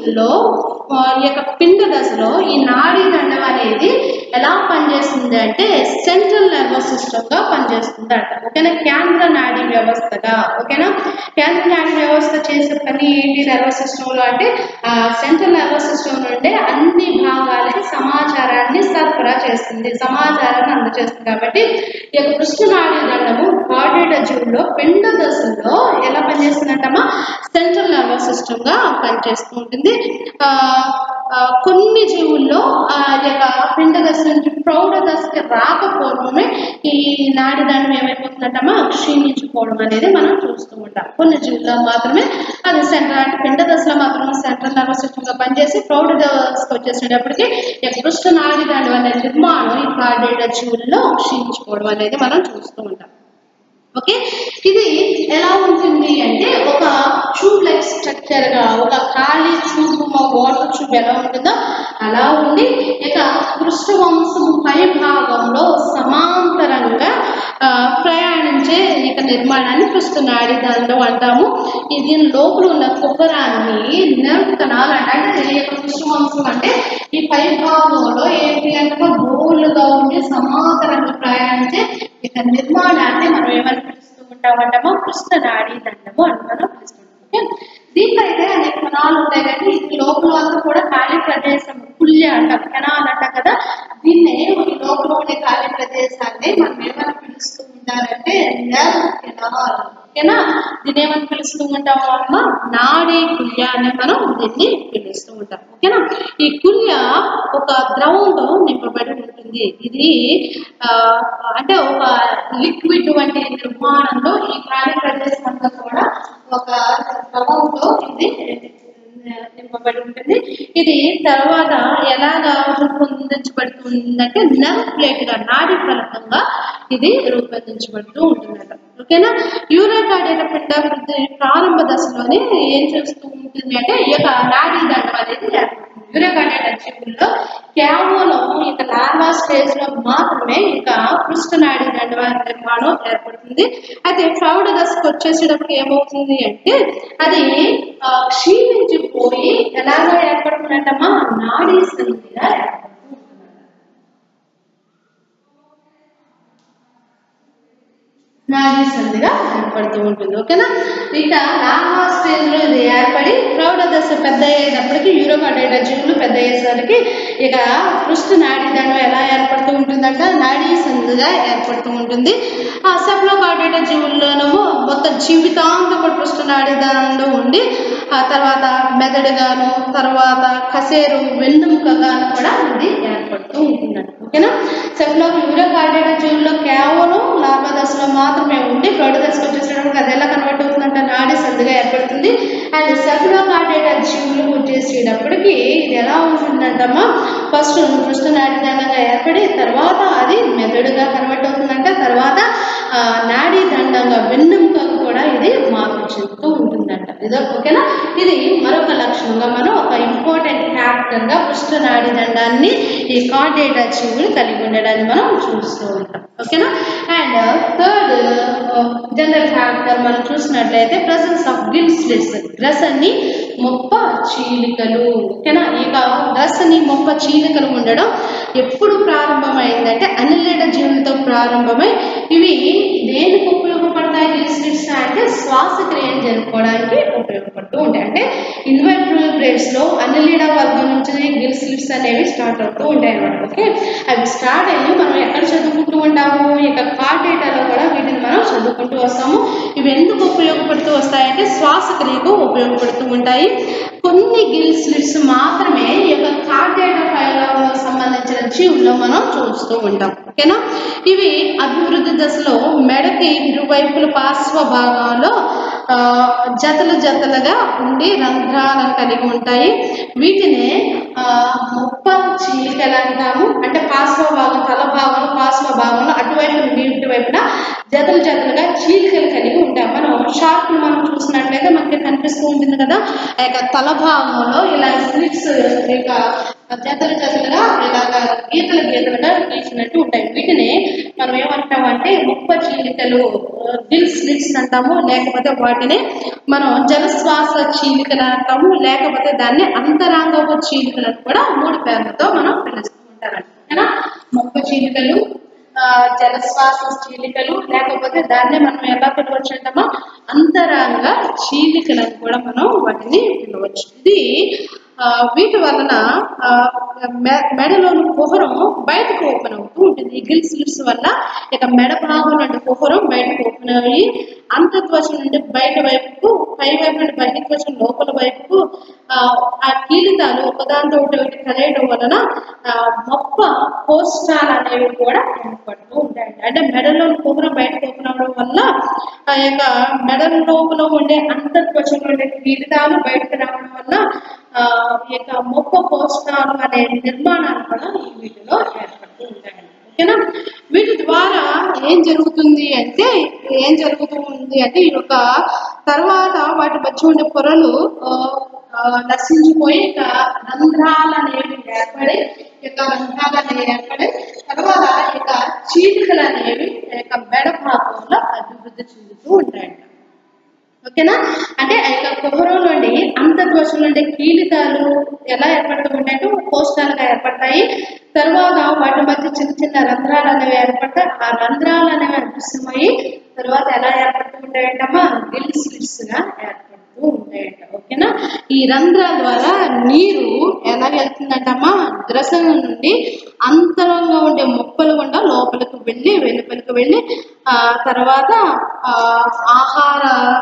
జీవుల్లో ఆ, ఈ యొక్క పిండ దశలో ఈ నాడీ దండం అనేది ఎలా పనిచేస్తుంది అంటే సెంట్రల్ నర్వస్ సిస్టమ్ గా పనిచేస్తుంది అంట ఓకేనా కేంద్ర నాడీ వ్యవస్థగా ఓకేనా కేంద్ర నాడీ వ్యవస్థ చేసే పని ఏంటి నర్వస్ సిస్టమ్ లో అంటే సెంట్రల్ నర్వస్ సిస్టమ్ నుండి అన్ని భాగాలకి సమాచారాన్ని సరఫరా చేస్తుంది సమాచారాన్ని అందజేస్తుంది కాబట్టి ఈ యొక్క కృష్ణనాడి దండము కార్డేట జీవుల్లో పిండ దశలో ఎలా పనిచేస్తుందంటమ్మా సెంట్రల్ నర్వస్ సిస్టమ్ గా పనిచేస్తూ ఉంటుంది ఆ, ఆ, కొన్ని జీవుల్లో ఆ యొక్క పిండ దశ నుంచి ప్రౌఢ దశకి రాకపోవడమే ఈ నాడి దండం ఏమైపోతుందంటమ్మా క్షీణించిపోవడం అనేది మనం చూస్తూ ఉంటాం కొన్ని జీవుల్లో మాత్రమే అది సెంట్రల్ అంటే పిండ దశలో మాత్రమే సెంట్రల్ నర్వస్ సిస్టమ్ గా పనిచేసి ప్రౌఢ దశకు వచ్చేసేటప్పటికి ఈ కృష్ణ నాడి దండం అనే నిర్మాణం ఈ కార్డేట జీవుల్లో క్షీణించిపోవడం అనేది మనం చూస్తూ ఉంటాం ఓకే ఇది ఎలా ఉంటుంది అంటే ఒక ట్యూబ్ లైక్ స్ట్రక్చర్ గా ఒక ఖాళీ ట్యూబ్ వాటర్ ట్యూబ్ ఎలా ఉంటుందో అలా ఉండి ఇక కృష్ణవంశం పై భాగంలో సమాంతరంగా ఆ, ప్రయాణించే ఇక నిర్మాణాన్ని కృష్ణనాడి దండం అంటాము ఈ దీని లోపల ఉన్న కుబ్బరాన్ని నర్వ్ కణాలు అంటే అంటే ఈ యొక్క కృష్ణవంశం అంటే ఈ పై భాగంలో ఏంటి అంటే బోలుగా ఉండి సమాంతరంగా ప్రయాణించే ఇక నిర్మాణాన్ని మనం ఏమని పిలుస్తూ ఉంటామంటామో కృష్ణ నాడీ దండము అని మనం పిలుస్తుంటాం ఓకే దీంట్లో అయితే అనేక కణాలు ఉంటాయి కానీ ఇది లోపల అంతా కూడా ఖాళీ ప్రదేశం పుల్య అంటాం కణాలు అంటాం కదా దీన్నే ఈ లోపల ఉండే ఖాళీ ప్రదేశాన్ని మనం ఏమని పిలుస్తూ ఉంటారంటే నర్వ్ కెనాల్ ఓకేనా దీన్ని ఏమని పిలుస్తూ ఉంటాము అమ్మ నాడీ కుల్య అని మనం దీన్ని పిలుస్తూ ఉంటాం ఓకేనా ఈ కుల్య ఒక ద్రవంతో నింపబడి ఉంటుంది ఇది ఆ, అంటే ఒక లిక్విడ్ వంటి నిర్మాణంలో ఈ ఖాళీ ప్రదేశం అంతా కూడా ఒక ద్రవంతో ఇది నింపబడి ఉంటుంది ఇది తర్వాత ఎలాగా రూపొందించబడుతుందంటే నర్వ్ ప్లేట్ గా నాడి ఫలకంగా ఇది రూపొందించబడుతూ ఉంటుందట ఓకేనా యూరోకార్డియల్ పిండాభివృద్ధి ప్రారంభ దశలోనే ఏం చేస్తూ ఉంటుంది అంటే ఈ యొక్క నాడీ దండం అనేది ఏర్పడుతుంది యూరోకార్డియల్ జీవుల్లో కేవలం ఇక లార్వా స్టేజ్ లో మాత్రమే ఇక పృష్ఠనాడి దండ నిర్మాణం ఏర్పడుతుంది అయితే ప్రౌఢ దశకు వచ్చేసేటప్పుడు ఏమవుతుంది అంటే అది ఆ, క్షీణించిపోయి ఎలాగా ఏర్పడుతుందంటమ్మా నాడీ సంధిగా ఏర్పడుతూ ఉంటుంది నాడీ సంధిగా ఏర్పడుతూ ఉంటుంది ఓకేనా ఇక లార్వా స్టేజ్ లో ఇది ఏర్పడి ప్రౌఢ దశ పెద్ద అయ్యేటప్పటికి యూరోకార్డేట జీవులు పెద్ద అయ్యేసరికి ఇక పృష్ఠ నాడీ దండం ఎలా ఏర్పడుతూ ఉంటుందంట నాడీ సంధిగా ఏర్పడుతూ ఉంటుంది ఆ సెఫ్లోకార్డేట జీవుల్లోనేమో మొత్తం జీవితాంతం కూడా పృష్ఠ నాడీ దండం ఉండి ఆ తర్వాత మెదడుగాను తర్వాత కసేరు వెన్నుముకగాను కూడా ఇది ఏర్పడుతూ ఉంటుందంట ఓకేనా సెఫ్లో యూరోకార్డేట జీవుల్లో కేవలం లార్వా దశలో మాత్రమే ఉండి ప్రౌఢ దశకు వచ్చేసేటప్పుడు అది ఎలా కన్వర్ట్ అవుతుందంటే నాడీ సంధిగా ఏర్పడుతుంది అండ్ సెఫ్లోకార్డేట జీవులు వచ్చేసేటప్పటికి ఇది ఎలా ఉంటుందంటమ్మా ఫస్ట్ పృష్ఠ నాడీ దండంగా ఏర్పడి తర్వాత అది మెదడుగా కన్వర్ట్ అవుతుందంట తర్వాత ఆ, నాడీ దండంగా వెన్నెముకగా కూడా ఇది మార్పు చెందుతూ ఉంటుందంట ఇది ఓకేనా ఇది మరొక లక్షణంగా మనం ఒక ఇంపార్టెంట్ క్యారెక్టర్ గా పృష్ఠ నాడీ దండాన్ని ఈ కార్డేటా జీవులు కలిగి ఉండడాన్ని మనం చూస్తూ ఉంటాం ఓకేనా అండ్ థర్డ్ జనరల్ ఫ్యాక్టర్ మనం చూసినట్లయితే ప్రెసెన్స్ ఆఫ్ గిల్ స్లిట్స్ గ్రసని మొప్ప చీలికలు ఓకేనా ఇక గ్రసని మొప్ప చీలికలు ఉండడం ఎప్పుడు ప్రారంభమైందంటే అనిలేట జీవులతో ప్రారంభమై ఇవి దేనికి ఉపయోగపడతాయి గిల్ స్లిట్స్ అంటే శ్వాసక్రియను జరుపుకోవడానికి ఉపయోగపడుతూ ఉంటాయి అంటే ఇన్వర్ట్రబ్రేట్స్ లో అనిలీడ వర్గం నుంచి గిల్ స్లిట్స్ అనేవి స్టార్ట్ అవుతూ ఉంటాయి అన్నమాట ఓకే అవి స్టార్ట్ అయ్యి మనం ఎక్కడ చదువుకుంటూ ఉంటాము ఇక కార్డేటాలో కూడా వీటిని మనం చదువుకుంటూ వస్తాము ఇవి ఎందుకు ఉపయోగపడుతూ వస్తాయంటే శ్వాసక్రియకు ఉపయోగపడుతూ ఉంటాయి కొన్ని గిల్ స్లిట్స్ మాత్రమే ఈ యొక్క కార్డేటా ఫైలకు సంబంధించిన జీవుల్లో మనం చూస్తూ ఉంటాం ఓకేనా ఇవి అభివృద్ధి దశలో మెడకి ఇరువైపుల పార్శ్వ భాగాల్లో ఆ, జతలు జతలుగా ఉండి రంధ్రాలను కలిగి ఉంటాయి వీటిని ఆ, ముప్ప చీలికలు అంటాము అంటే పార్శ్వ భాగం తల భాగంలో పార్శ్వ భాగంలో అటువైపు నుండి ఇటువైపున జతలు జతలుగా చీలికలు కలిగి ఉంటాయి మనం షార్ట్ మనం చూసినట్లయితే మనకి కనిపిస్తూ ఉంటుంది కదా ఆ యొక్క తల భాగంలో ఇలా స్లిట్స్ ఇక జతలు జతలుగా ఇలాగా గీతలు గీతలుగా గీసినట్టు ఉంటాయి వీటిని మనం ఏమంటామంటే ముప్ప చీలికలు గిల్ స్లిట్స్ అంటాము లేకపోతే వాటిని మనం జలశ్వాస చీలికలు అంటాము లేకపోతే దాన్ని అంతరాంగపు చీలికలు అని కూడా మూడు పేర్లతో మనం పిలుస్తూ ఉంటారంట ఓకేనా ముప్ప చీలికలు ఆ, జలశ్వాస చీలికలు లేకపోతే దాన్నే మనం ఎలా పిలవచ్చు అంటామా అంతరంగ చీలికలను కూడా మనం వాటిని పిలవచ్చు ఇది ఆ, వీటి వలన ఆ, మె- మెడలోని కుహరం బయటకు ఓపెన్ అవుతూ ఉంటుంది ఈ గిల్ స్లిప్స్ వల్ల ఇక మెడ భాగం నుండి కుహరం బయటకు ఓపెన్ అయ్యి అంతత్వచం నుండి బయట వైపుకు పై వైపు నుండి బహిత్వచం లోపల వైపుకు ఆ, ఆ కీలితాలు ఒకదానితో ఒకటి కలియడం వలన ఆ, మొప్ప కోష్టాలు అనేవి కూడా ఏర్పడుతూ ఉంటాయండి అంటే మెడలో కుహరం బయటకు ఓపెన్ అవడం వల్ల ఆ యొక్క మెడ లోపల ఉండే అంతర్త్వచం ఉండే కీలితాలు బయటకు రావడం వల్ల ఆ, ఈ యొక్క మొప్ప కోష్టాలు అనే నిర్మాణాలు కూడా ఈ వీటిలో ఏర్పడుతూ ఉంటాయండి ఓకేనా వీటి ద్వారా ఏం జరుగుతుంది అంటే ఏం జరుగుతూ ఉంది అంటే ఈ యొక్క తర్వాత వాటి మధ్య ఉండే పొరలు ఆ, ఆ, నశించిపోయి ఇక రంధ్రాలు అనేవి ఏర్పడి ఇక రంధ్రాలు అనేవి ఏర్పడి తర్వాత ఇక చీలికలు అనేవి ఈ యొక్క మెడ భాగంలో అభివృద్ధి చెందుతూ ఉంటాయంట ఓకేనా అంటే ఆ యొక్క కుహరం నుండి అంతర్దోషం నుండి కీలితాలు ఎలా ఏర్పడుతూ ఉంటాయంటే కోష్టాలుగా ఏర్పడతాయి తర్వాత వాటి మధ్య చిన్న చిన్న రంధ్రాలు అనేవి ఏర్పడతాయి ఆ రంధ్రాలు అనేవి అదృశ్యమయ్యి తర్వాత ఎలా ఏర్పడుతూ ఉంటాయంటమ్మా గిల్ స్లిట్స్ గా ఏర్పడుతూ ఉంటాయంట ఓకేనా ఈ రంధ్రాల ద్వారా నీరు ఎలా వెళ్తుందంటమ్మా గ్రసన నుండి అంతరంగా ఉండే మొక్కలు గుండా లోపలికి వెళ్ళి వెలుపలికి వెళ్ళి ఆ తర్వాత ఆ ఆహార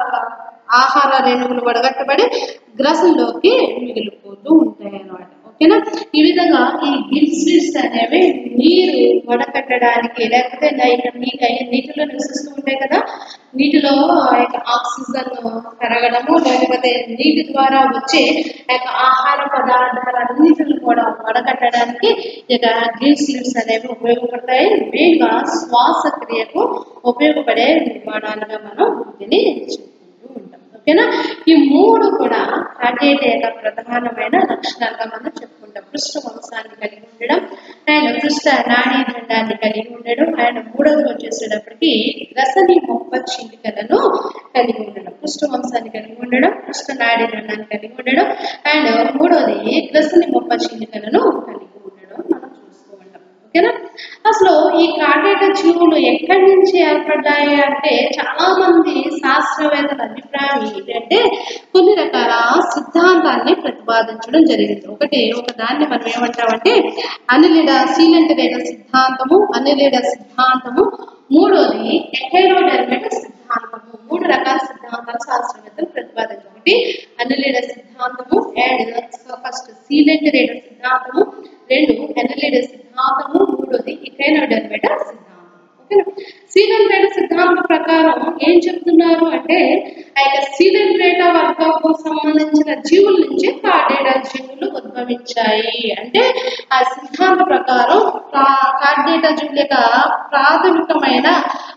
ఆహార రేణువులు వడగట్టబడి గ్రసంలోకి మిగిలిపోతూ ఉంటాయి అన్నమాట ఓకేనా ఈ విధంగా ఈ గిల్స్లిట్స్ అనేవి నీరు వడకట్టడానికి లేకపోతే నై- నీకు అయ్యే నీటిలో నివసిస్తూ ఉంటాయి కదా నీటిలో ఆ యొక్క ఆక్సిజన్ పెరగడము లేకపోతే నీటి ద్వారా వచ్చే ఆ యొక్క ఆహార పదార్థాలన్నిటిని కూడా వడకట్టడానికి ఈ యొక్క గిల్స్లిట్స్ అనేవి ఉపయోగపడతాయి మెయిన్గా శ్వాసక్రియకు ఉపయోగపడే నిర్మాణాలుగా మనం వీటిని చెప్పుకుంటూ ఉంటాం ఓకేనా ఈ మూడు కూడా కార్డియేట్ యొక్క ప్రధానమైన లక్షణాలుగా మనం చెప్పుకుంటాం పృష్ఠ వంశాన్ని కలిగి ఉండడం అండ్ పృష్ఠ నాడీ దండాన్ని కలిగి ఉండడం అండ్ మూడవది వచ్చేసేటప్పటికి రసని మొప్ప చీలికలను కలిగి ఉండడం పృష్ఠ వంశాన్ని కలిగి ఉండడం పృష్ఠ నాడీ దండాన్ని కలిగి ఉండడం అండ్ మూడవది రసని మొప్ప చీలికలను కలిగి ఉండడం మనం చూస్తూ ఉంటాం ఓకేనా అసలు ఈ కాటేట జీవులు ఎక్కడి నుంచి ఏర్పడ్డాయి అంటే చాలా మంది శాస్త్రవేత్తల అభిప్రాయం ఏంటంటే కొన్ని రకాల సిద్ధాంతాన్ని ప్రతిపాదించడం జరిగింది ఒకటి ఒక దాన్ని మనం ఏమంటామంటే అనిలిడ సీలెంటరేట సిద్ధాంతము అనిలిడ సిద్ధాంతము మూడోది ఎకైరోడెర్మెట సిద్ధాంతము మూడు రకాల సిద్ధాంతాలు శాస్త్రవేత్తలు ప్రతిపాదించారు ఒకటి అనిలిడ సిద్ధాంతము అండ్ ఫస్ట్ సీలెంటరేట సిద్ధాంతము రెండు ఎనలిడ సిద్ధాంతము మూడోది ఇకైనోడెర్మెట సిద్ధాంతం ఓకేనా సీలెంట్రేట సిద్ధాంతం ప్రకారం ఏం చెప్తున్నారు అంటే ఆ యొక్క సీలెంట్రేట వర్గకు సంబంధించిన జీవుల నుంచి కార్డేటా జీవులు ఉద్భవించాయి అంటే ఆ సిద్ధాంత ప్రకారం కా- కార్డేటా జీవుల యొక్క ప్రాథమికమైన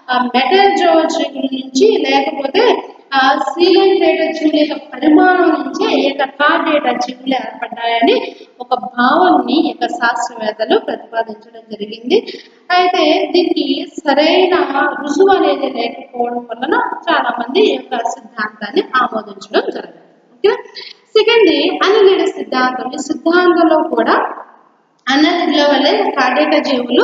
మెటర్జో జీవుల నుంచి లేకపోతే ఆ సీలెంట్రేట జీవుల యొక్క పరిమాణం నుంచి ఈ యొక్క కార్డేటా జీవులు ఏర్పడ్డాయని ఒక భావాన్ని ఈ యొక్క శాస్త్రవేత్తలు ప్రతిపాదించడం జరిగింది అయితే దీనికి సరైన రుజువు అనేది లేకపోవడం వలన చాలా మంది ఈ యొక్క సిద్ధాంతాన్ని ఆమోదించడం జరిగింది ఓకే సెకండ్ అనిలేడ సిద్ధాంతం ఈ సిద్ధాంతంలో కూడా అన్నదిలో వల్లే కార్డేట జీవులు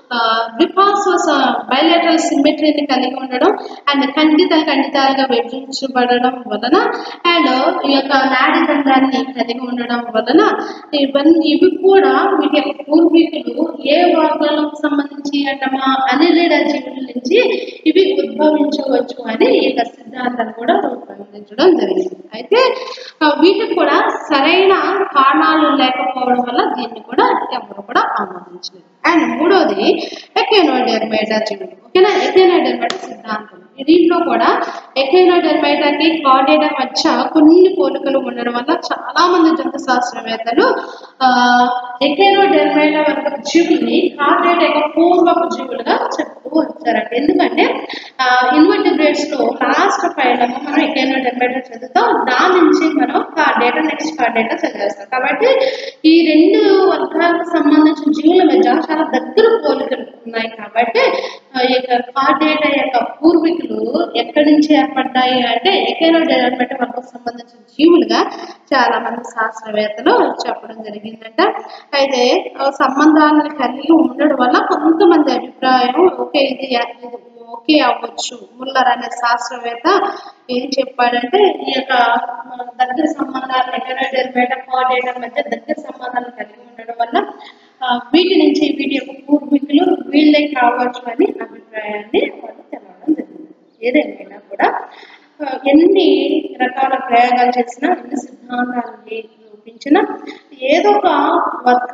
విపాస్వస బయలేటరల్ సిమెట్రీని కలిగి ఉండడం అండ్ ఖండితాలు ఖండితాలుగా విభజించబడడం వలన అండ్ ఈ యొక్క నాడి దండాన్ని కలిగి ఉండడం వలన ఇవన్నీ ఇవి కూడా వీటి యొక్క పూర్వీకులు ఏ వర్గాలకు సంబంధించి అంటమా అనిలేడ జీవుల నుంచి ఇవి ఉద్భవించవచ్చు అని ఈ యొక్క సిద్ధాంతాన్ని కూడా రూపొందించడం జరిగింది అయితే ఆ, వీటికి కూడా సరైన కారణాలు లేకపోవడం వల్ల దీన్ని కూడా ఎవరు కూడా ఆమోదించలేదు అండ్ మూడోది ఎకెనోడెర్మేటా జీవులు ఓకేనా ఎకెనోడెర్మేటా సిద్ధాంతం దీంట్లో కూడా ఎకెనోడెర్మేటాకి కార్డేటా మధ్య కొన్ని పోలికలు ఉండడం వల్ల చాలా మంది జంతు శాస్త్రవేత్తలు ఎకెనోడెర్మేటా వర్గ జీవుల్ని కార్డేటా యొక్క పూర్వపు జీవులుగా చెప్తూ వచ్చారండి ఎందుకంటే ఇన్వర్టిబ్రేట్స్ లో లాస్ట్ ఫైల్ మనం ఎకైనోడెర్మేటా చదువుతాం దాని నుంచి మనం chordata next chordata చదివేస్తాం కాబట్టి ఈ రెండు వర్గాలకు సంబంధించిన జీవుల మధ్య చాలా దగ్గర పోలికలు ఉన్నాయి కాబట్టి ఆ యొక్క కార్డ్ డేటా యొక్క పూర్వీకులు ఎక్కడి నుంచి ఏర్పడ్డాయి అంటే ఎకైనోడెర్మేటా వర్గం సంబంధించిన జీవులుగా చాలా మంది శాస్త్రవేత్తలు చెప్పడం జరిగిందంట అయితే ఆ సంబంధాలను కలిగి ఉండడం వల్ల కొంతమంది అభిప్రాయం ఓకే ఇది ఇది ఓకే అవ్వచ్చు ముల్లర్ అనే శాస్త్రవేత్త ఏం చెప్పాడంటే ఈ యొక్క మన దగ్గర సంబంధాలు ఎకనోడెర్మేట కోఆర్డినేటర్ మధ్య దగ్గర సంబంధాలు కలిగి ఉండడం వల్ల ఆ, వీటి నుంచి వీటి యొక్క పూర్వీకులు వీళ్ళే కావచ్చు అని అభిప్రాయాన్ని వాళ్ళు తెలవడం జరిగింది ఏదేమైనా కూడా ఆ, ఎన్ని రకాల ప్రయోగాలు చేసినా ఎన్ని సిద్ధాంతాలని చూపించినా ఏదో ఒక వర్గ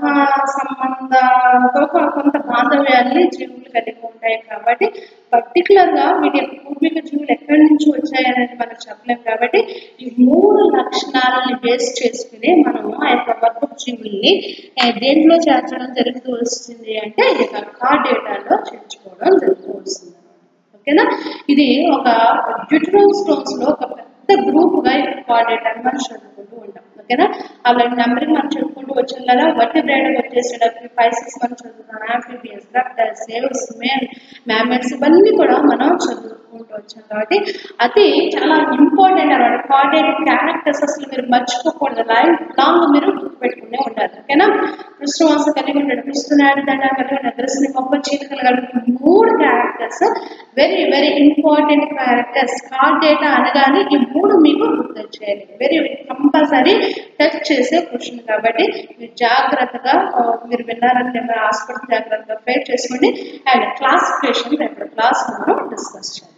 సంబంధంతో కొ- కొంత బాంధవ్యాన్ని జీవులు కలిగి ఉంటాయి కాబట్టి పర్టికులర్ గా వీటి యొక్క పూర్వీక జీవులు ఎక్కడి నుంచి వచ్చాయి అనేది మనం చెప్పలేం కాబట్టి ఈ మూడు లక్షణాలని బేస్ చేసుకుని మనం ఆ యొక్క వర్గ జీవుల్ని ఆ, దేంట్లో చేర్చడం జరుగుతూ వస్తుంది అంటే ఈ యొక్క కార్డ్ డేటాలో చేర్చుకోవడం జరుగుతూ వస్తుంది ఓకేనా ఇది ఒక డ్యూటరల్ స్టోన్స్ లో ఒక పెద్ద గ్రూప్ గా కోఆర్డినేట్ అని మనం చదువుకుంటూ ఉంటాం ఓకేనా అలాంటి నెంబరింగ్ మనం చదువుకుంటూ వచ్చాం కదా వట్టి బ్రైడ్ వచ్చేసేటప్పుడు ఫైవ్ సిక్స్ మనం చదువుతాం amphibians reptiles aves mammals ఇవన్నీ కూడా మనం చదువుకుంటూ వచ్చాం కాబట్టి అది చాలా ఇంపార్టెంట్ అనమాట కోఆర్డినేట్ క్యారెక్టర్స్ అసలు మీరు మర్చిపోకూడదు లైఫ్ లాంగ్ మీరు గుర్తుపెట్టుకునే ఉండాలి ఓకేనా కృష్ణవాస కలిగి ఉంటాడు కృష్ణనాయుడు దండ కలిగి ఉంటాడు దృష్టి గొప్ప చీలికలు కలిగి ఉంటాడు. మూడు characters very very important characters chordata అనగానే ఈ మూడు మీకు గుర్తొచ్చేయాలి వెరీ కంపల్సరీ టచ్ చేసే క్వశ్చన్ కాబట్టి మీరు జాగ్రత్తగా ఆ, మీరు విన్నారంటే మీరు హాస్పిటల్ జాగ్రత్తగా ఫేర్ చేసుకోండి అండ్ క్లాసిఫికేషన్ రేపు క్లాస్ మనం డిస్కస్ చేయాలి